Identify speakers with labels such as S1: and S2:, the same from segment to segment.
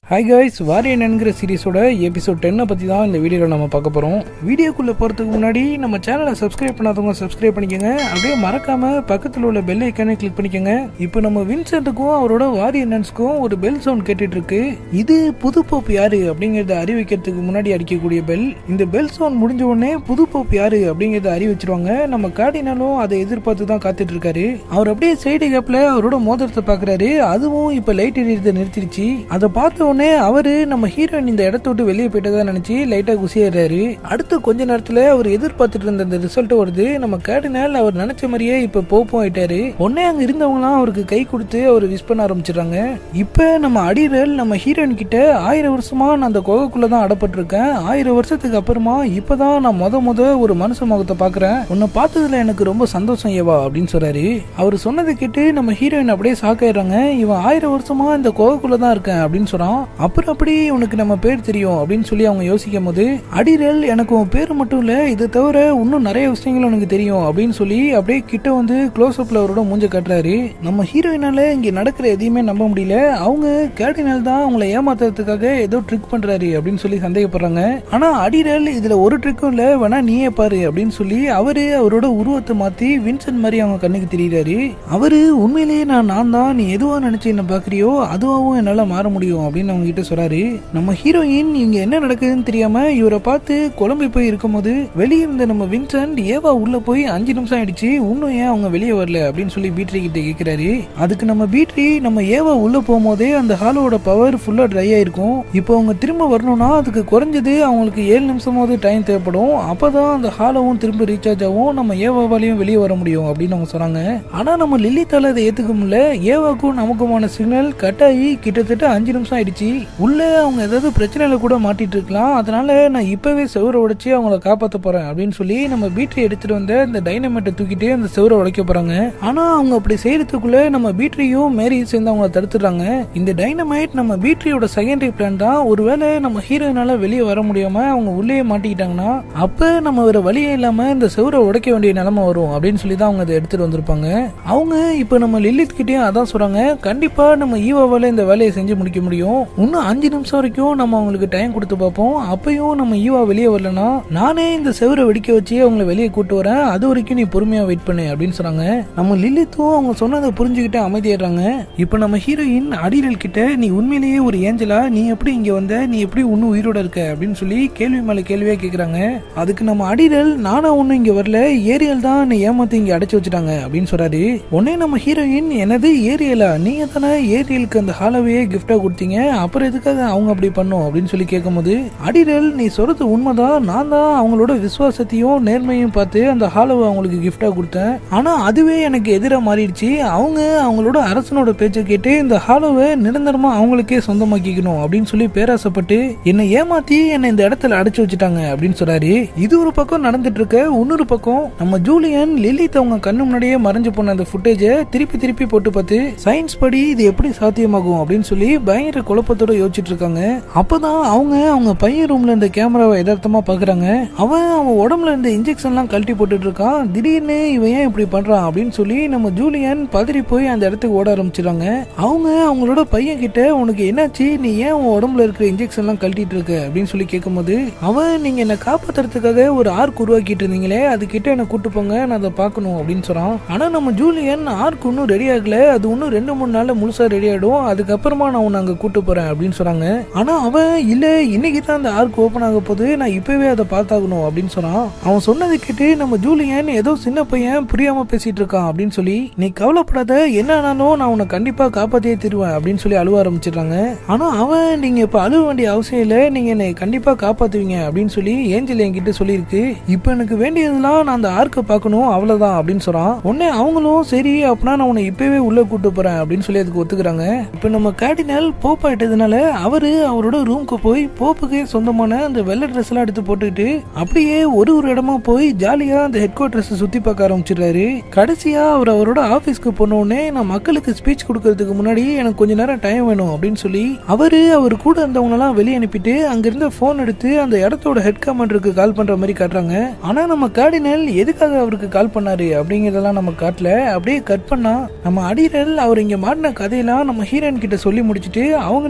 S1: hi guys warrior என்கிற சீரிஸோட episode டென்னை பற்றி தான் இந்த வீடியோவில் நம்ம பார்க்க போகிறோம் வீடியோக்குள்ளே போகிறதுக்கு முன்னாடி நம்ம சேனலை சப்ஸ்கிரைப் பண்ணாதவங்க சப்ஸ்கிரைப் பண்ணிக்கோங்க அப்படியே மறக்காமல் பக்கத்தில் உள்ள பெல் ஐக்கானே கிளிக் பண்ணிக்கோங்க இப்போ நம்ம வின்சென்ட்டுக்கும் அவரோட வாரியனன்ஸ்க்கும் ஒரு பெல் சவுண்ட் கேட்டுட்டு இருக்கு இது புது போப் யாரு அப்படிங்கிறத அறிவிக்கிறதுக்கு முன்னாடி அடிக்கக்கூடிய பெல் இந்த பெல் சவுண்ட் முடிஞ்ச உடனே புது போப் யாரு அப்படிங்கிறத அறிவிச்சிருவாங்க நம்ம கார்டினாலும் அதை எதிர்பார்த்து தான் காத்துட்டு இருக்காரு அவர் அப்படியே சைடு கேப்ல அவரோட மோதிரத்தை பார்க்குறாரு அதுவும் இப்போ லைட் எரியறதை நிறுத்திடுச்சு அதை பார்த்த உடனே அவரு நம்ம ஹீரோயின் இந்த இடத்த விட்டு வெளியே போயிட்டதா நினைச்சு லைட்டா குசியாரு அடுத்து கொஞ்ச நேரத்துல அவர் எதிர்பார்த்துட்டு இருந்த அந்த ரிசல்ட் வருது நம்ம கேர்டினால் அவர் நினைச்ச மாதிரியே இப்ப போப்போம் ஆயிட்டாரு உடனே அங்க இருந்தவங்களாம் அவருக்கு கை கொடுத்து அவர் விஷ் பண்ண ஆரம்பிச்சிடுறாங்க இப்ப நம்ம அடிரல் நம்ம ஹீரோயின் கிட்ட ஆயிரம் வருஷமா நான் அந்த குகைக்குள்ள தான் அடப்பட்டிருக்கேன் ஆயிரம் வருஷத்துக்கு அப்புறமா இப்பதான் நான் முத முத ஒரு மனுஷ முகத்தை பாக்குறேன் உன்னை பார்த்ததுல எனக்கு ரொம்ப சந்தோஷம் ஏவா அப்படின்னு சொல்றாரு அவர் சொன்னதை கேட்டு நம்ம ஹீரோயின் அப்படியே சாக்காயிடுறாங்க இவன் ஆயிரம் வருஷமா இந்த குகைக்குள்ள தான் இருக்கேன் அப்படின்னு சொல்றான் அப்புறம் அப்படி உனக்கு நம்ம பேர் தெரியும் அப்படின்னு சொல்லி அவங்க யோசிக்கும் போது அடிரல் எனக்கு உன் பேர் மட்டும் இல்ல இது தவிர இன்னும் நிறைய விஷயங்கள் உனக்கு தெரியும் அப்படின்னு சொல்லி அப்படியே கிட்ட வந்து க்ளோஸ் அப்ல அவரோட மூஞ்ச காட்டுறாரு நம்ம ஹீரோயினால இங்க நடக்கிற எதையுமே நம்ப முடியல அவங்க கேர்டினல் தான் அவங்கள ஏமாத்துறதுக்காக ஏதோ ட்ரிக் பண்றாரு அப்படின்னு சொல்லி சந்தேகப்படுறாங்க ஆனா அடிரல் இதுல ஒரு ட்ரிக்கும் இல்ல வேணா நீயே பாரு அப்படின்னு சொல்லி அவரு அவரோட உருவத்தை மாத்தி வின்சென்ட் மாதிரி அவங்க கண்ணுக்கு தெரியுறாரு அவரு உண்மையிலேயே நான் நான் தான் நீ எதுவா நினைச்சு என்ன பாக்குறியோ அதுவாகவும் என்னால மாற முடியும் அப்படின்னு அவங்க கிட்ட சொல்றாரு நம்ம ஹீரோயின் இங்க என்ன நடக்குதுன்னு தெரியாம இவரை பார்த்து குழம்பி போய் இருக்கும்போது வெளியே இருந்த நம்ம வின்சென்ட் ஏவா உள்ள போய் அஞ்சு நிமிஷம் ஆயிடுச்சு இன்னும் ஏன் அவங்க வெளியே வரல அப்படின்னு சொல்லி பீட்ரி கிட்ட கேக்குறாரு அதுக்கு நம்ம பீட்ரி நம்ம ஏவா உள்ள போகும்போதே அந்த ஹாலோட பவர் ஃபுல்லா ட்ரை ஆயிருக்கும் இப்போ அவங்க திரும்ப வரணும்னா அதுக்கு குறைஞ்சது அவங்களுக்கு ஏழு நிமிஷமாவது டைம் தேவைப்படும் அப்பதான் அந்த ஹாலோவும் திரும்ப ரீசார்ஜ் ஆகும் நம்ம ஏவாவாலையும் வெளியே வர முடியும் அப்படின்னு அவங்க சொன்னாங்க ஆனா நம்ம லில்லித்தால அதை ஏத்துக்க முடியல ஏவாக்கும் நமக்குமான சிக்னல் கட் ஆகி கிட்டத்தட்ட அஞ்சு நிமிஷம் ஆயிடுச்சு உள்ள அவங்க ஏதாவது பிரச்சனையில கூட மாட்டிட்டு இருக்கலாம் அதனால நான் இப்பவே செவரை உடைச்சு அவங்கள காப்பாத்த போறேன் அப்படின்னு சொல்லி நம்ம பீட்ரி எடுத்துட்டு வந்த இந்த டைனமேட்டை தூக்கிட்டு அந்த செவரை உடைக்க போறாங்க ஆனா அவங்க அப்படி செய்யறதுக்குள்ள நம்ம பீட்ரியும் மேரியும் சேர்ந்து அவங்கள தடுத்துடுறாங்க இந்த டைனமைட் நம்ம பீட்ரியோட செகண்டரி பிளான் தான் ஒருவேளை நம்ம ஹீரோயினால வெளியே வர முடியாம அவங்க உள்ளே மாட்டிக்கிட்டாங்கன்னா அப்ப நம்ம வேற வழியே இல்லாம இந்த செவரை உடைக்க வேண்டிய நிலைமை வரும் அப்படின்னு சொல்லி தான் அவங்க அதை எடுத்துட்டு வந்திருப்பாங்க அவங்க இப்ப நம்ம லில்லித் கிட்டயும் அதான் சொல்றாங்க கண்டிப்பா நம்ம ஈவாவால இந்த வேலையை செஞ்சு முடிக்க முடியும் இன்னும் அஞ்சு நிமிஷம் வரைக்கும் நம்ம அவங்களுக்கு டைம் கொடுத்து பார்ப்போம் அப்பயும் நம்ம ஈவா வெளியே வரலனா நானே இந்த செவரை வெடிக்க வச்சு அவங்கள வெளியே கூட்டு வரேன் அது வரைக்கும் நீ பொறுமையா வெயிட் பண்ணு அப்படின்னு சொன்னாங்க நம்ம லில்லித்தும் அவங்க சொன்னதை புரிஞ்சுக்கிட்டு அமைதியாடுறாங்க இப்போ நம்ம ஹீரோயின் அடிரல் கிட்ட நீ உண்மையிலேயே ஒரு ஏஞ்சலா நீ எப்படி இங்க வந்த நீ எப்படி இன்னும் உயிரோட இருக்க அப்படின்னு சொல்லி கேள்வி மேல கேள்வியா கேக்குறாங்க அதுக்கு நம்ம அடிரல் நானா ஒன்னும் இங்க வரல ஏரியல் தான் என்னை ஏமாத்தி இங்க அடைச்சு வச்சுட்டாங்க அப்படின்னு சொல்றாரு உடனே நம்ம ஹீரோயின் எனது ஏரியலா நீங்க தானே ஏரியலுக்கு அந்த ஹாலோவையே கிஃப்டா கொடுத்தீங்க அப்புறம் எதுக்காக அவங்க அப்படி பண்ணும் அப்படின்னு சொல்லி கேட்கும்போது அடிரல் நீ சொல்றது உண்மைதான் நான் தான் அவங்களோட விசுவாசத்தையும் நேர்மையும் பார்த்து அந்த ஹாலோவை அவங்களுக்கு கிஃப்டா கொடுத்தேன் ஆனா அதுவே எனக்கு எதிராக மாறிடுச்சு அவங்க அவங்களோட அரசனோட பேச்சை கேட்டு இந்த ஹாலோவை நிரந்தரமா அவங்களுக்கே சொந்தமாக்கிக்கணும் அப்படின்னு சொல்லி பேராசைப்பட்டு என்னை ஏமாத்தி என்னை இந்த இடத்துல அடைச்சு வச்சுட்டாங்க அப்படின்னு சொல்றாரு இது ஒரு பக்கம் நடந்துட்டு இருக்க இன்னொரு பக்கம் நம்ம ஜூலியன் லிலித் அவங்க கண்ணு முன்னாடியே மறைஞ்சு போன அந்த ஃபுட்டேஜை திருப்பி திருப்பி போட்டு பார்த்து சயின்ஸ் படி இது எப்படி சாத்தியமாகும் அப்படின்னு சொல்லி பயங்கர குழப்பத்தோட யோசிச்சுட்டு இருக்காங்க அப்பதான் அவங்க அவங்க பையன் ரூம்ல இந்த கேமராவை யதார்த்தமா பாக்குறாங்க அவன் அவன் உடம்புல இந்த இன்ஜெக்ஷன்லாம் கழட்டி போட்டுட்டு இருக்கான் திடீர்னு இவன் ஏன் இப்படி பண்றான் அப்படின்னு சொல்லி நம்ம ஜூலியன் பதறி போய் அந்த இடத்துக்கு ஓட ஆரம்பிச்சிடுறாங்க அவங்க அவங்களோட பையன் கிட்ட உனக்கு என்னாச்சு நீ ஏன் உன் உடம்புல இருக்கிற இன்ஜெக்ஷன்லாம் கழட்டிட்டு இருக்க அப்படின்னு சொல்லி கேட்கும்போது அவன் நீங்க என்ன காப்பாத்துறதுக்காக ஒரு ஆர்க் உருவாக்கிட்டு இருந்தீங்களே அது கிட்ட என்ன கூட்டு போங்க நான் அதை பார்க்கணும் அப்படின்னு சொல்றான் ஆனா நம்ம ஜூலியன் ஆர்க் இன்னும் ரெடி ஆகல அது இன்னும் ரெண்டு மூணு நாள்ல முழுசா ரெடி ஆயிடும் அதுக்கப்புறமா நான் உன்னை அங்க கூட்டு போறேன் அப்படின்னு சொல்றாங்க ஆனா அவன் இல்ல இன்னைக்கு தான் அந்த ஆர்க் ஓபன் ஆக போகுது நான் இப்பவே அதை பார்த்தாகணும் அப்படின்னு சொன்னான் அவன் சொன்னதை கேட்டு நம்ம ஜூலியன் ஏதோ சின்ன பையன் புரியாம பேசிட்டு இருக்கான் அப்படின்னு சொல்லி நீ கவலைப்படாத என்ன ஆனாலும் நான் உன்னை கண்டிப்பா காப்பாத்தியே தருவேன் அப்படின்னு சொல்லி அழுவ ஆரம்பிச்சிடுறாங்க ஆனா அவன் நீங்க இப்ப அழுவ வேண்டிய அவசியம் இல்ல நீங்க என்னை கண்டிப்பா காப்பாத்துவீங்க அப்படின்னு சொல்லி ஏஞ்சல் என்கிட்ட சொல்லியிருக்கு இப்ப எனக்கு வேண்டியதெல்லாம் நான் அந்த ஆர்க்கை பார்க்கணும் அவ்வளவுதான் அப்படின்னு சொல்றான் உடனே அவங்களும் சரி அப்படின்னா நான் உன்னை இப்பவே உள்ள கூட்டு போறேன் அப்படின்னு சொல்லி அதுக்கு ஒத்துக்கிறாங்க இப்ப நம்ம கார்டினல் போப் ஆயிட்டதுனால அவரு அவரோட ரூமுக்கு போய் போப்புக்கே சொந்தமான அந்த வெள்ளை ட்ரெஸ் எல்லாம் எடுத்து போட்டுக்கிட்டு அப்படியே ஒரு ஒரு இடமா போய் ஜாலியா அந்த ஹெட் குவார்டர்ஸ் சுத்தி பார்க்க ஆரம்பிச்சிடுறாரு கடைசியா அவர் அவரோட ஆபீஸ்க்கு போன உடனே நான் மக்களுக்கு ஸ்பீச் கொடுக்கறதுக்கு முன்னாடி எனக்கு கொஞ்ச நேரம் டைம் வேணும் அப்படின்னு சொல்லி அவரு அவர் கூட இருந்தவங்க எல்லாம் வெளியே அனுப்பிட்டு அங்க இருந்த போன் எடுத்து அந்த இடத்தோட ஹெட் கமாண்டருக்கு கால் பண்ற மாதிரி காட்டுறாங்க ஆனா நம்ம கார்டினல் எதுக்காக அவருக்கு கால் பண்ணாரு அப்படிங்கறதெல்லாம் நம்ம காட்டல அப்படியே கட் பண்ணா நம்ம அடிரல் அவர் இங்க மாட்டின கதையெல்லாம் நம்ம ஹீரோயின் கிட்ட சொல்லி முடிச்சிட்டு அவங்களே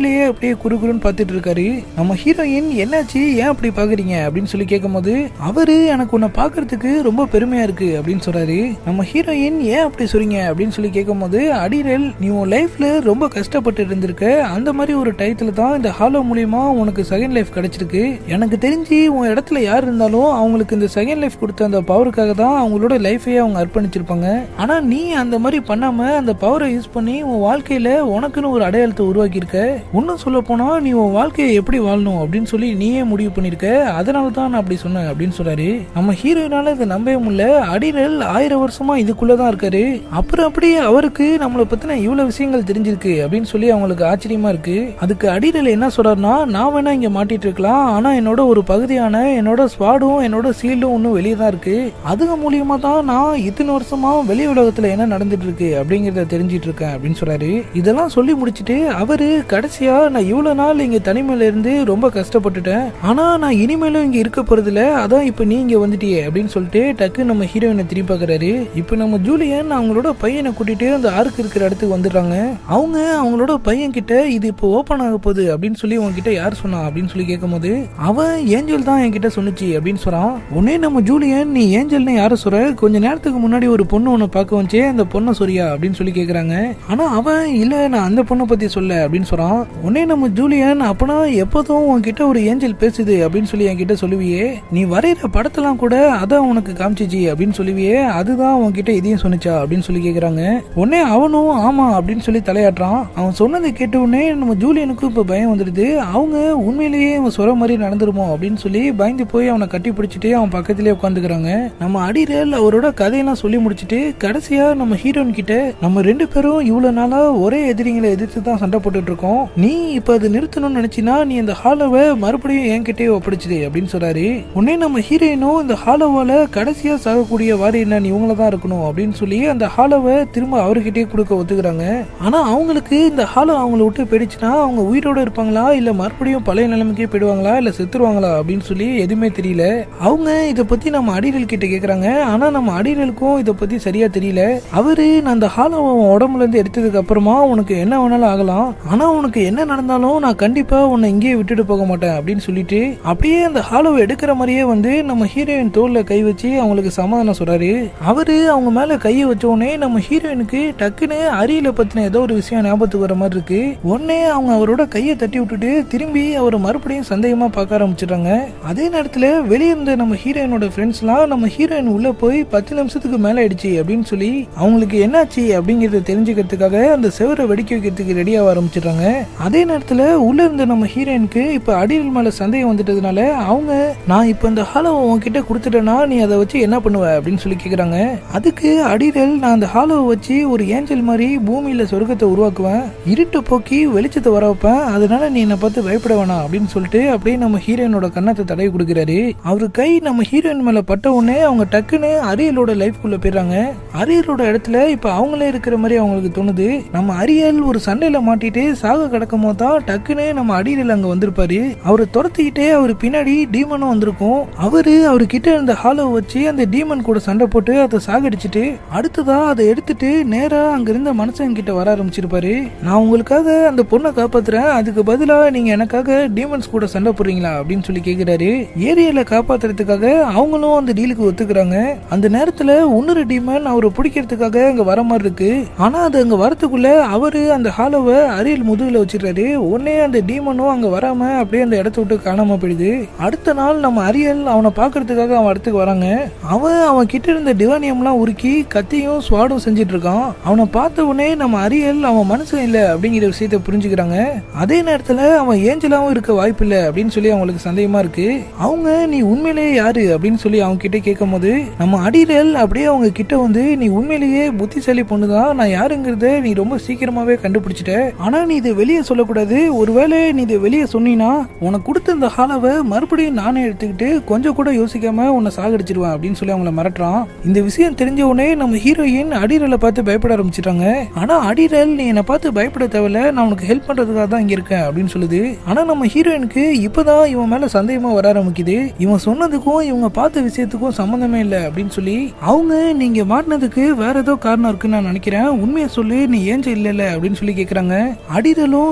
S1: அவங்களையே அப்படியே குறுகுறுன்னு பார்த்துட்டு இருக்காரு நம்ம ஹீரோயின் என்னாச்சு ஏன் அப்படி பாக்குறீங்க அப்படின்னு சொல்லி கேட்கும்போது அவரு எனக்கு உன்னை பாக்குறதுக்கு ரொம்ப பெருமையா இருக்கு அப்படின்னு சொல்றாரு நம்ம ஹீரோயின் ஏன் அப்படி சொல்றீங்க அப்படின்னு சொல்லி கேட்கும்போது அடிரல் நீ உன் லைஃப்ல ரொம்ப கஷ்டப்பட்டு இருந்திருக்க அந்த மாதிரி ஒரு டயத்துல தான் இந்த ஹாலோ மூலியமா உனக்கு செகண்ட் லைஃப் கிடைச்சிருக்கு எனக்கு தெரிஞ்சு உன் இடத்துல யார் இருந்தாலும் அவங்களுக்கு இந்த செகண்ட் லைஃப் கொடுத்த அந்த பவருக்காக தான் அவங்களோட லைஃபையே அவங்க அர்ப்பணிச்சிருப்பாங்க ஆனா நீ அந்த மாதிரி பண்ணாம அந்த பவரை யூஸ் பண்ணி உன் வாழ்க்கையில உனக்குன்னு ஒரு அடையாளத்தை உருவாக்கி இருக்க இன்னும் சொல்ல போனா நீ உன் வாழ்க்கையை எப்படி வாழணும் அப்படின்னு சொல்லி நீயே முடிவு பண்ணிருக்க அதனால தான் நான் அப்படி சொன்னேன் அப்படின்னு சொல்றாரு நம்ம ஹீரோயினால இதை நம்பவே முடியல அடிரல் ஆயிரம் வருஷமா இதுக்குள்ளதான் இருக்காரு அப்புறம் அப்படியே அவருக்கு நம்மளை பத்தின இவ்வளவு விஷயங்கள் தெரிஞ்சிருக்கு அப்படின்னு சொல்லி அவங்களுக்கு ஆச்சரியமா இருக்கு அதுக்கு அடிரல் என்ன சொல்றாருன்னா நான் வேணா இங்க மாட்டிட்டு இருக்கலாம் ஆனா என்னோட ஒரு பகுதியான என்னோட ஸ்வாடும் என்னோட சீல்டும் இன்னும் வெளியே தான் இருக்கு அதுங்க மூலியமா தான் நான் இத்தனை வருஷமா வெளி உலகத்துல என்ன நடந்துட்டு இருக்கு அப்படிங்கறத தெரிஞ்சிட்டு இருக்கேன் அப்படின்னு சொல்றாரு இதெல்லாம் சொல்லி முடிச்சிட்டு அவரு கடைசியா நான் இவ்வளவு நாள் இங்க தனிமையில இருந்து ரொம்ப கஷ்டப்பட்டுட்டேன் ஆனா நான் இனிமேலும் இங்க இருக்க போறதில்ல அதான் இப்ப நீ இங்க வந்துட்டியே அப்படின்னு சொல்லிட்டு டக்கு நம்ம ஹீரோயினை திரும்பி பாக்குறாரு இப்ப நம்ம ஜூலியன் அவங்களோட பையனை கூட்டிட்டு அந்த ஆர்க் இருக்கிற இடத்துக்கு வந்துடுறாங்க அவங்க அவங்களோட பையன் கிட்ட இது இப்போ ஓபன் ஆக போகுது அப்படின்னு சொல்லி உங்ககிட்ட யார் சொன்னா அப்படின்னு சொல்லி கேட்கும்போது அவன் ஏஞ்சல் தான் என்கிட்ட சொன்னுச்சு அப்படின்னு சொல்றான் உடனே நம்ம ஜூலியன் நீ ஏஞ்சல்னு யார சொல்ற கொஞ்ச நேரத்துக்கு முன்னாடி ஒரு பொண்ணு உன்னை பார்க்க வந்துச்சே அந்த பொண்ணை சொரியா அப்படின்னு சொல்லி கேக்குறாங்க ஆனா அவன் இல்ல நான் அந்த பொண்ணை பத்தி சொல்ல அப்படின்னு சொல்றான் உடனே நம்ம ஜூலியன் அப்பனா எப்போதும் உன்கிட்ட ஒரு ஏஞ்சல் பேசுது அப்படின்னு சொல்லி என்கிட்ட சொல்லுவியே நீ வரைகிற படத்தெல்லாம் கூட அதான் உனக்கு காமிச்சிச்சு அப்படின்னு சொல்லுவியே அதுதான் உன்கிட்ட இதையும் சொன்னிச்சா அப்படின்னு சொல்லி கேக்குறாங்க உடனே அவனும் ஆமா அப்படின்னு சொல்லி தலையாட்டுறான் அவன் சொன்னதை கேட்ட உடனே நம்ம ஜூலியனுக்கும் இப்ப பயம் வந்துடுது அவங்க உண்மையிலேயே அவன் சொல்ற மாதிரி நடந்துருமோ அப்படின்னு சொல்லி பயந்து போய் அவனை கட்டி பிடிச்சிட்டு அவன் பக்கத்திலேயே உட்காந்துக்கிறாங்க நம்ம அடிரல் அவரோட கதையெல்லாம் சொல்லி முடிச்சிட்டு கடைசியா நம்ம ஹீரோயின் கிட்ட நம்ம ரெண்டு பேரும் இவ்வளவு நாளா ஒரே எதிரிங்களை எதிர்த்து தான் சண்டை போட்டுட்டு இருக்கோம் நீ இப்ப அதை நிறுத்தணும்னு நினைச்சினா நீ இந்த ஹாலோவை மறுபடியும் என்கிட்டயே ஒப்படைச்சிடு அப்படின்னு சொல்றாரு உடனே நம்ம ஹீரோயினும் இந்த ஹாலோவால கடைசியா சாகக்கூடிய வாரி என்ன இவங்கள தான் இருக்கணும் அப்படின்னு சொல்லி அந்த ஹாலோவை திரும்ப அவர்கிட்டயே கொடுக்க ஒத்துக்கிறாங்க ஆனா அவங்களுக்கு இந்த ஹாலோ அவங்கள விட்டு போயிடுச்சுன்னா அவங்க உயிரோட இருப்பாங்களா இல்ல மறுபடியும் பழைய நிலைமைக்கே போயிடுவாங்களா இல்ல செத்துருவாங்களா அப்படின்னு சொல்லி எதுவுமே தெரியல அவங்க இத பத்தி நம்ம அடிரல் கிட்ட கேக்குறாங்க ஆனா நம்ம அடிரலுக்கும் இத பத்தி சரியா தெரியல அவரு நான் அந்த ஹாலோ அவன் உடம்புல இருந்து எடுத்ததுக்கு அப்புறமா உனக்கு என்ன வேணாலும் ஆகலாம் ஆனா உனக்கு என்ன நடந்தாலும் நான் கண்டிப்பா உன்னை இங்கேயே விட்டுட்டு போக மாட்டேன் அப்படின்னு சொல்லிட்டு அப்படியே அந்த ஹாலோவை எடுக்கிற மாதிரியே வந்து நம்ம ஹீரோயின் தோல்ல கை வச்சு அவங்களுக்கு சமாதானம் சொல்றாரு அவரு அவங்க மேல கையை வச்ச உடனே நம்ம ஹீரோயினுக்கு டக்குன்னு அரியல பத்தின ஏதோ ஒரு விஷயம் ஞாபகத்துக்கு வர மாதிரி இருக்கு உடனே அவங்க அவரோட கையை தட்டி விட்டுட்டு திரும்பி அவரை மறுபடியும் சந்தேகமா பார்க்க ஆரம்பிச்சிடுறாங்க அதே நேரத்துல வெளியே இருந்த நம்ம ஹீரோயினோட ஃப்ரெண்ட்ஸ்லாம் நம்ம ஹீரோயின் உள்ள போய் பத்து நிமிஷத்துக்கு மேல ஆயிடுச்சு அப்படின்னு சொல்லி அவங்களுக்கு என்னாச்சு அப்படிங்கறத தெரிஞ்சுக்கிறதுக்காக அந்த செவரை வெடிக்க வைக்கிறதுக்கு ரெடி ஆக ஆரம்பிச்சிடுறாங்க அதே நேரத்துல உள்ள இருந்த நம்ம ஹீரோயினுக்கு இப்ப அடியில் மேல சந்தேகம் வந்துட்டதுனால அவங்க நான் இப்ப இந்த ஹாலோவை உன்கிட்ட கொடுத்துட்டேன்னா நீ அதை வச்சு என்ன பண்ணுவ அப்படின்னு சொல்லி கேக்குறாங்க அதுக்கு அடிரல் நான் அந்த ஹாலோவை வச்சு ஒரு ஏஞ்சல் மாதிரி பூமியில சொர்க்கத்தை உருவாக்குவேன் இருட்டை போக்கி வெளிச்சத்தை வர வைப்பேன் அதனால நீ என்னை பார்த்து பயப்பட வேணாம் அப்படின்னு சொல்லிட்டு அப்படியே நம்ம ஹீரோயினோட கன்னத்தை தடவி கொடுக்குறாரு அவரு கை நம்ம ஹீரோயின் மேல பட்ட உடனே அவங்க டக்குன்னு அரியலோட லைஃப்குள்ள போயிடுறாங்க அரியலோட இடத்துல இப்ப அவங்களே இருக்கிற மாதிரி அவங்களுக்கு தோணுது நம்ம அரியல் ஒரு சண்டையில மாட்டிட்டு சாக கிடக்கும் போது தான் டக்குன்னு நம்ம அடியில் அங்க வந்திருப்பாரு அவரை துரத்திக்கிட்டே அவர் பின்னாடி டீமனும் வந்திருக்கும் அவரு அவரு கிட்ட இருந்த ஹாலோ வச்சு அந்த டீமன் கூட சண்டை போட்டு அதை சாகடிச்சிட்டு அடுத்ததா அதை எடுத்துட்டு நேரா அங்க இருந்த மனுஷன் கிட்ட வர ஆரம்பிச்சிருப்பாரு நான் உங்களுக்காக அந்த பொண்ணை காப்பாத்துறேன் அதுக்கு பதிலா நீங்க எனக்காக டீமன்ஸ் கூட சண்டை போடுறீங்களா அப்படின்னு சொல்லி கேக்குறாரு ஏரியால காப்பாத்துறதுக்காக அவங்களும் அந்த டீலுக்கு ஒத்துக்கிறாங்க அந்த நேரத்துல இன்னொரு டீமன் அவரை பிடிக்கிறதுக்காக அங்க வர மாதிரி இருக்கு ஆனா அது அங்க வரதுக்குள்ள அவரு அந்த ஹாலோவை அரியல் முதுகுல வச்சிடுறாரு உடனே அந்த டீமனும் அங்க வராம அப்படியே அந்த இடத்த விட்டு காணாம போயிடுது அடுத்த நாள் நம்ம அரியல் அவனை பாக்குறதுக்காக அவன் இடத்துக்கு வராங்க அவன் அவன் கிட்ட இருந்த டிவானியம்லாம் உருக்கி கத்தியும் ஸ்வாடும் செஞ்சிட்டு இருக்கான் அவனை பார்த்த உடனே நம்ம அரியல் அவன் மனுஷன் இல்ல அப்படிங்கிற விஷயத்த புரிஞ்சுக்கிறாங்க அதே நேரத்துல அவன் ஏஞ்சலாவும் இருக்க வாய்ப்பு இல்ல அப்படின்னு சொல்லி அவங்களுக்கு சந்தேகமா இருக்கு அவங்க நீ உண்மையிலேயே யாரு அப்படின்னு சொல்லி அவங்க கிட்ட கேட்கும் போது நம்ம அடிரல் அப்படியே அவங்க கிட்ட வந்து நீ உண்மையிலேயே புத்திசாலி பொண்ணுதான் நான் யாருங்கிறத நீ ரொம்ப சீக்கிரமாவே கண்டுபிடிச்சிட்ட ஆனா நீ இதை வெளியே சொல்லக்கூடாது ஒருவேளை நீ இதை வெளியே சொன்னீங்கன்னா உனக்கு கொடுத்த இந்த ஹாலாவை மறுபடியும் நானே எடுத்துக்கிட்டு கொஞ்சம் கூட யோசிக்காம உன்னை சாகடிச்சிருவேன் அப்படின்னு சொல்லி அவங்கள மிரட்டுறான் இந்த விஷயம் தெரிஞ்ச உடனே நம்ம ஹீரோயின் அடிரலை பார்த்து பயப்பட ஆரம்பிச்சிட்டாங்க ஆனா அடிரல் நீ என்னை பார்த்து பயப்பட தேவையில்ல நான் உனக்கு ஹெல்ப் பண்றதுக்காக தான் இங்க இருக்கேன் அப்படின்னு சொல்லுது ஆனா நம்ம ஹீரோயினுக்கு இப்பதான் இவன் மேல சந்தேகமா வர ஆரம்பிக்குது இவன் சொன்னதுக்கும் இவங்க பார்த்த விஷயத்துக்கும் சம்பந்தமே இல்லை அப்படின்னு சொல்லி அவங்க நீங்க மாட்டினதுக்கு வேற ஏதோ காரணம் இருக்குன்னு நான் நினைக்கிறேன் உண்மையை சொல்லு நீ ஏஞ்ச இல்ல அப்படின்னு சொல்லி கேக்குறாங்க அடிரலும்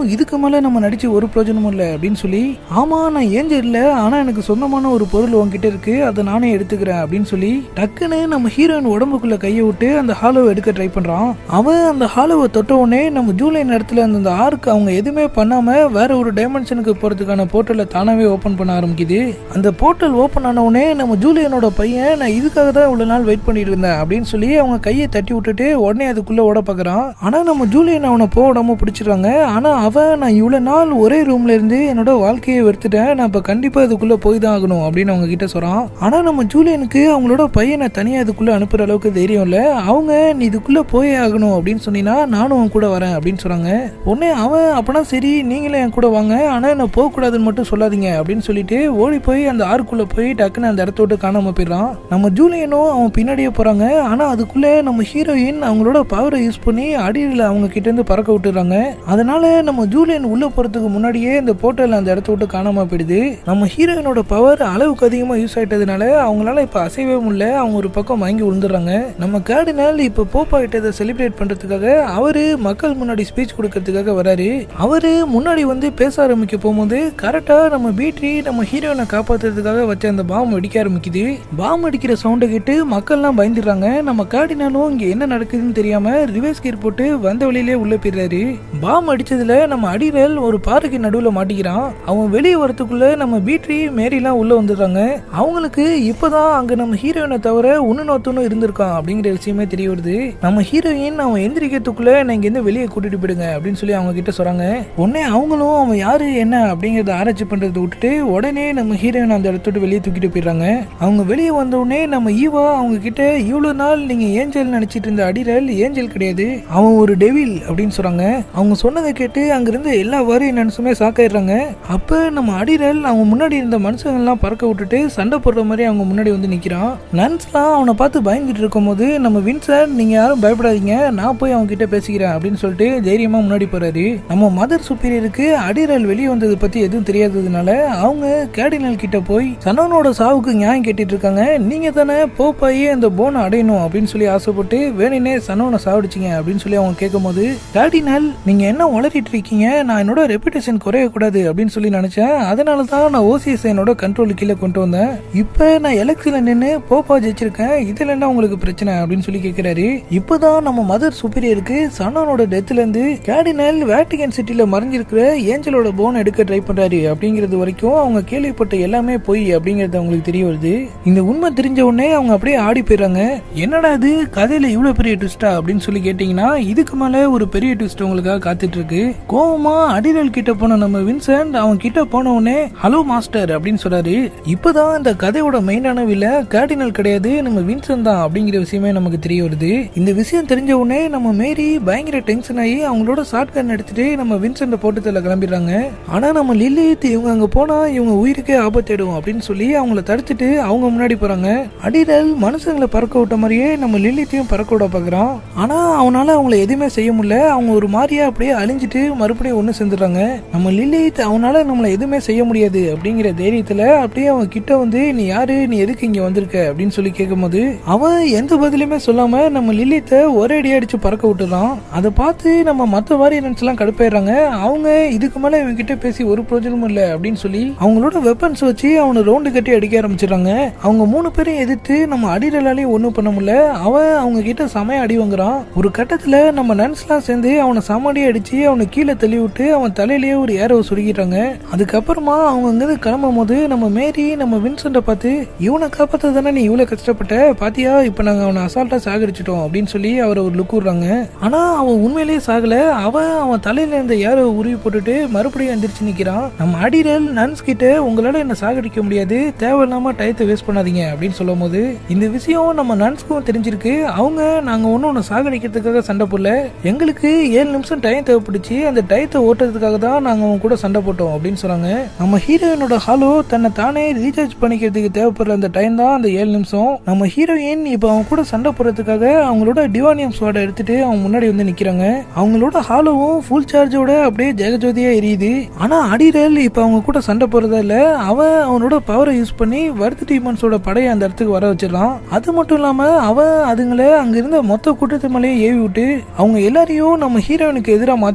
S1: இதுக்கு மேல நம்ம நடிச்சு ஒரு பிரயோஜனமும் இல்லை அப்படின்னு சொல்லி ஆமா நான் ஏஞ்சல் இல்ல ஆனா எனக்கு சொந்தமான ஒரு பொருள் உன்கிட்ட இருக்கு அதை நானே எடுத்துக்கிறேன் அப்படின்னு சொல்லி டக்குன்னு நம்ம ஹீரோயின் உடம்புக்குள்ள கையை விட்டு அந்த ஹாலோவை எடுக்க ட்ரை பண்றான் அவன் அந்த ஹாலோவை தொட்ட உடனே நம்ம ஜூலை நேரத்துல அந்த அந்த ஆர்க் அவங்க எதுவுமே பண்ணாம வேற ஒரு டைமென்ஷனுக்கு போறதுக்கான போர்ட்டலை தானாவே ஓபன் பண்ண ஆரம்பிக்குது அந்த போர்ட்டல் ஓபன் ஆன உடனே நம்ம ஜூலியனோட பையன் நான் இதுக்காக தான் இவ்வளவு நாள் வெயிட் பண்ணிட்டு இருந்தேன் அப்படின்னு சொல்லி அவங்க கையை தட்டி விட்டுட்டு உடனே அதுக்குள்ள ஓட பாக்குறான் ஆனா நம்ம ஜூலியன் அவனை போக விடாம பிடிச்சிடுறாங்க ஆனா அவன் நான் இவ்வளவு நாள் ஒரே ரூம்ல இருந்து என்னோட வாழ்க்கையை வெறுத்துட்டேன் நான் இப்ப கண்டிப்பா இதுக்குள்ள போய் தான் ஆகணும் அப்படின்னு அவங்க கிட்ட சொல்றான் ஆனா நம்ம ஜூலியனுக்கு அவங்களோட பையனை தனியா இதுக்குள்ள அனுப்புற அளவுக்கு தைரியம் இல்ல அவங்க நீ இதுக்குள்ள போயே ஆகணும் அப்படின்னு சொன்னீங்கன்னா நானும் உன் கூட வரேன் அப்படின்னு சொல்றாங்க உடனே அவன் அப்பனா சரி நீங்களே என் கூட வாங்க ஆனா என்ன போக கூடாதுன்னு மட்டும் சொல்லாதீங்க அப்படின்னு சொல்லிட்டு ஓடி போய் அந்த ஆறுக்குள்ள போய் டக்குன்னு அந்த இடத்த விட்டு காணாம போயிடுறான் நம்ம ஜூலியனும் அவன் பின்னாடியே போறாங்க ஆனா அதுக்குள்ள நம்ம ஹீரோயின் அவங்களோட பவரை யூஸ் பண்ணி அடியில் அவங்க கிட்ட இருந்து பறக்க விட்டுறாங்க அதனால நம்ம ஜூலியன் உள்ள போறதுக்கு முன்னாடியே இந்த போர்ட்டல் அந்த இடத்த விட்டு காணாம போயிடுது நம்ம ஹீரோயினோட பவர் அளவுக்கு அதிகமா யூஸ் ஆயிட்டதுனால அவங்களால இப்ப அசையவே முடியல அவங்க ஒரு பக்கம் வாங்கி விழுந்துடுறாங்க நம்ம கார்டினல் இப்ப போப்பா கிட்ட செலிப்ரேட் பண்றதுக்காக அவரு மக்கள் முன்னாடி ஸ்பீச் கொடுக்கறதுக்காக வராரு அவரு முன்னாடி வந்து பேச ஆரம்பிக்க போகும்போது கரெக்டா நம்ம பீட்ரி நம்ம ஹீரோயினை காப்பாத்துறதுக்காக வச்ச அந்த பாம் வெடிக்க ஆரம்பிக்குது பாம் அடிக்கிற சவுண்டை கேட்டு மக்கள்லாம் பயந்துடுறாங்க நம்ம கார்டினாலும் இங்க என்ன நடக்குதுன்னு தெரியாம ரிவர்ஸ் கீர் போட்டு வந்த வழியிலே உள்ள போயிடுறாரு பாம் அடிச்சதுல நம்ம அடிரல் ஒரு பாறைக்கு நடுவுல மாட்டிக்கிறான் அவன் வெளியே வரதுக்குள்ள நம்ம பீட்ரி மேரிலாம் உள்ள வந்துடுறாங்க அவங்களுக்கு இப்பதான் அங்க நம்ம ஹீரோயினை தவிர உன்னொத்தனும் இருந்திருக்கான் அப்படிங்கிற விஷயமே தெரிய வருது நம்ம ஹீரோயின் அவன் எந்திரிக்கிறதுக்குள்ள நான் இங்க இருந்து வெளியே கூட்டிட்டு போயிடுங்க அப்படின்னு சொல்லி அவங்க கிட்ட சொல்றாங்க உடனே அவங்களும் அவன் யாரு என்ன அப்படிங்கறத ஆராய்ச்சி பண்றதை விட்டுட்டு உடனே நம்ம ஹீரோயின் அந்த இடத்த விட்டு வெளியே தூக்கிட்டு போயிடுறாங்க அவங்க வெளியே வந்த உடனே நம்ம ஈவா அவங்க கிட்ட இவ்வளவு நாள் நீங்க ஏஞ்சல் நினைச்சிட்டு இருந்த அடிரல் ஏஞ்சல் கிடையாது அவன் ஒரு டெவில் அப்படின்னு சொல்றாங்க அவங்க சொன்னதை கேட்டு அங்க இருந்த எல்லா வாரிய நினைச்சுமே சாக்காயிடுறாங்க அப்ப நம்ம அடிரல் அவங்க முன்னாடி இருந்த மனுஷங்க எல்லாம் பறக்க விட்டுட்டு சண்டை போடுற மாதிரி அவங்க முன்னாடி வந்து நிக்கிறான் நன்ஸ்லாம் அவனை பார்த்து பயந்துட்டு இருக்கும்போது நம்ம வின்சன் நீங்க யாரும் பயப்படாதீங்க நான் போய் அவங்க கிட்ட பேசிக்கிறேன் அப்படின்னு சொல்லிட்டு தைரியமா முன்னாடி போறாரு நம்ம மதர் சுப்பீரியருக்கு அடிரல் வெளியே வந்ததை பத்தி எதுவும் தெரியாததுனால அவங்க கேர்டினல் கிட்ட போய் சனவனோட சாவுக்கு நியாயம் கேட்டுட்டு இருக்காங்க நீங்க தானே போப்பாயே அந்த போனை அடையணும் அப்படின்னு சொல்லி ஆசைப்பட்டு வேணுனே சனவனை சாவடிச்சிங்க அப்படின்னு சொல்லி அவங்க கேட்கும்போது கேர்டினல் நீங்க என்ன உளறிட்டு இருக்கீங்க நான் என்னோட ரெப்புடேஷன் குறைய கூடாது அப்படின்னு சொல்லி நினைச்சேன் அதனால தான் நான் ஓசிஎஸ் என்னோட கண்ட்ரோல் கீழே கொண்டு வந்தேன் இப்போ நான் எலெக்ஷன்ல நின்று போப்பா ஜெயிச்சிருக்கேன் இதுல என்ன உங்களுக்கு பிரச்சனை அப்படின்னு சொல்லி கேட்கிறாரு இப்போதான் நம்ம மதர் சுப்பீரியருக்கு சனவனோட டெத்ல இருந்து கேர்டினல் வேட்டிகன் சிட்டில மறைஞ்சிருக்கிற ஏஞ்சலோட போன் எடுக்க ட்ரை பண்றாரு அப்படிங்கிறது வரைக்கும் அவங்க கேள்விப்பட்ட எல்லாமே பொய் அப்படிங்கறது அவங்களுக்கு தெரிய வருது இந்த உண்மை தெரிஞ்ச உடனே அவங்க அப்படியே ஆடி போயிடுறாங்க என்னடா இது கதையில இவ்வளவு பெரிய ட்விஸ்டா அப்படின்னு சொல்லி கேட்டீங்கன்னா இதுக்கு மேல ஒரு பெரிய ட்விஸ்ட் உங்களுக்காக காத்துட்டு இருக்கு கோவமா அடிரல் கிட்ட போன நம்ம வின்சென்ட் அவன் கிட்ட போன உடனே ஹலோ மாஸ்டர் அப்படின்னு சொல்றாரு இப்பதான் இந்த கதையோட மெயினான வில்ல கார்டினல் கிடையாது நம்ம வின்சென்ட் தான் அப்படிங்கிற விஷயமே நமக்கு தெரிய வருது இந்த விஷயம் தெரிஞ்ச உடனே நம்ம மேரி பயங்கர டென்ஷன் ஆகி அவங்களோட ஷார்ட் கன் எடுத்துட்டு நம்ம வின்சென்ட போட்டு தள்ள கிளம்பிடுறாங்க ஆனா நம்ம லில்லித் இவங்க அங்க போனா இவங்க உயிருக்கே ஆபத்திடும் அப்படின்னு சொல்லி அவங்கள தடுத்துட்டு அவங்க முன்னாடி போறாங்க அடிரல் மனுஷங்களை பறக்க விட்ட மாதிரியே நம்ம லில்லித்தையும் பறக்க விட பாக்குறான் ஆனா அவனால அவங்கள எதுவுமே செய்ய முடியல அவங்க ஒரு மாதிரியா அப்படியே அழிஞ்சிட்டு மறுபடியும் ஒண்ணு செஞ்சுறாங்க நம்ம லில்லித் அவனால நம்மள எதுவுமே செய்ய முடியாது அப்படிங்கிற தைரியத்துல அப்படியே அவன் கிட்ட வந்து நீ யாரு நீ எதுக்கு இங்க வந்திருக்க அப்படின்னு சொல்லி கேட்கும்போது அவன் எந்த பதிலுமே சொல்லாம நம்ம லில்லித்த ஒரே அடி அடிச்சு பறக்க விட்டுறான் அதை பார்த்து நம்ம மத்த வாரியன்ஸ் எல்லாம் கடுப்பாயிடுறாங்க அவங்க இதுக்கு மேல இவங்க கிட்ட பேசி ஒரு பிரயோஜனமும் இல்ல அப்படின்னு சொல்லி அவங்களோட வெப்பன்ஸ் வச்சு அவனை ரவுண்டு கட்டி அடிக்க ஆரம்பிச்சிடுறாங்க அவங்க மூணு பேரையும் எதிர்த்து நம்ம அடிரலாலையும் ஒண்ணும் பண்ண முடியல அவன் அவங்க கிட்ட செமையா அடி வாங்குறான் ஒரு கட்டத்துல நம்ம நன்ஸ்லாம் சேர்ந்து அவனை சமாடி அடிச்சு அவனை கீழே தள்ளி விட்டு அவன் தலையிலேயே ஒரு ஏரோ சுருகிட்டாங்க அதுக்கப்புறமா அவங்க அங்கிருந்து கிளம்பும் போது நம்ம மேரி நம்ம வின்சென்ட பார்த்து இவனை காப்பாத்த தானே நீ இவ்வளவு கஷ்டப்பட்ட பாத்தியா இப்ப நாங்க அவனை அசால்ட்டா சாகடிச்சிட்டோம் அப்படின்னு சொல்லி அவரை ஒரு லுக் விடுறாங்க ஆனா அவன் உண்மையிலேயே சாகல அவன் அவன் தலையில இருந்த ஏரோ உருவி போட்டுட்டு மறுபடியும் எந்திரிச்சு நிக்கிறான் நம்ம அடிரல் நன்ஸ் கிட்ட உங்களால என்ன சாகடிக்க முடியாது தேவையில்லாம டயத்தை வேஸ்ட் பண்ணாதீங்க அப்படின்னு சொல்லும் போது இந்த விஷயம் நம்ம நன்ஸ்க்கும் தெரிஞ்சிருக்கு அவங்க நாங்க ஒன்னும் உன்னை சாகடிக்கிறதுக்காக சண்டை போடல எங்களுக்கு ஏழு நிமிஷம் டைம் தேவைப்படுச்சு அந்த டயத்தை ஓட்டுறதுக்காக தான் நாங்க அவங்க கூட சண்டை போட்டோம் அப்படின்னு சொன்னாங்க நம்ம ஹீரோயினோட ஹாலோ தன்னை தானே ரீசார்ஜ் பண்ணிக்கிறதுக்கு தேவைப்படுற அந்த டைம் தான் அந்த ஏழு நிமிஷம் நம்ம ஹீரோயின் இப்போ அவங்க கூட சண்டை போடுறதுக்காக அவங்களோட டிவானியம் ஸ்வாட எடுத்துட்டு அவங்க முன்னாடி வந்து நிக்கிறாங்க அவங்களோட ஹாலோவும் ஃபுல் சார்ஜோட அப்படியே ஜெகஜோதியா எரியுது ஆனா அடிரல் இப்ப அவங்க கூட சண்டை போறதா இல்ல அவன் அவனோட பவரை யூஸ் பண்ணி வர்த்து டீமன்ஸோட படையை அந்த இடத்துக்கு வர வச்சிடறான் அது மட்டும் இல்லாம அவன் அதுங்களை அங்க இருந்த மொத்த கூட்டத்து மேலேயே ஏவி விட்டு அவங்க எல்லாரையும் நம்ம ஹீரோயினுக்கு எதிராக மாத்திடுறான்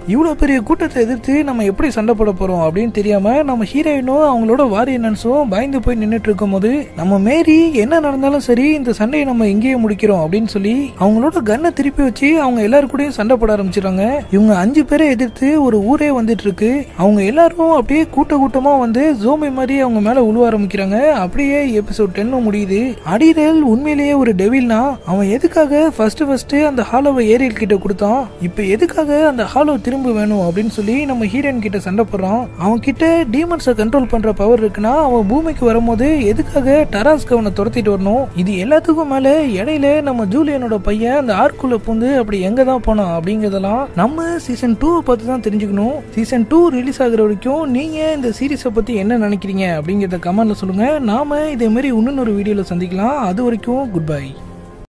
S1: இவ்வளவு பெரிய கூட்டத்தை எதிர்த்து நம்ம எப்படி சண்டை போட போறோம் அப்படின்னு தெரியாம நம்ம ஹீரோயினும் அவங்களோட வாரியனன்ஸும் பயந்து போய் நின்னுட்டு இருக்கும் போது நம்ம மேரி என்ன நடந்தாலும் சரி இந்த சண்டையை நம்ம எங்கேயே முடிக்கிறோம் அப்படின்னு சொல்லி அவங்களோட கன்னை திருப்பி வச்சு அவங்க எல்லாரு கூடயும் சண்டை போட ஆரம்பிச்சிடுறாங்க இவங்க அஞ்சு பேரை எதிர்த்து ஒரு ஊரே வந்துட்டு இருக்கு அவங்க எல்லாரும் அப்படியே கூட்ட கூட்டமா வந்து ஜோம்பி மாதிரி அவங்க மேல உழுவ ஆரம்பிக்கிறாங்க அப்படியே எபிசோட் டென்னும் முடியுது அடிரல் உண்மையிலேயே ஒரு டெவில்னா அவன் எதுக்காக ஃபர்ஸ்ட் ஃபர்ஸ்ட் அந்த ஹாலோவை ஏரியல் கிட்ட கொடுத்தான் இப்ப எதுக்காக அந்த ஹாலோ திரும்ப வேணும் அப்படின்னு சொல்லி நம்ம ஹீரோயின் கிட்ட சண்டை போடுறான் அவன் கிட்ட டீமன்ஸை கண்ட்ரோல் பண்ற பவர் இருக்குன்னா அவன் பூமிக்கு வரும்போது எதுக்காக டராஸ்க்கு அவனை துரத்திட்டு வரணும் இது எல்லாத்துக்கும் மேல இடையில நம்ம ஜூலியனோட பையன் அந்த ஆர்க்குள்ள பூந்து அப்படி எங்க தான் போனான் அப்படிங்கறதெல்லாம் நம்ம சீசன் டூ பார்த்து தான் தெரிஞ்சுக்கணும் சீசன் டூ ரிலீஸ் ஆகுற வரைக்கும் நீங்க இந்த சீரிஸை பத்தி என்ன நினைக்கிறீங்க அப்படிங்கறத கமெண்ட்ல சொல்லுங்க நாம இதே மாதிரி இன்னொரு வீடியோல சந்திக்கலாம் அது வரைக்கும் குட் பை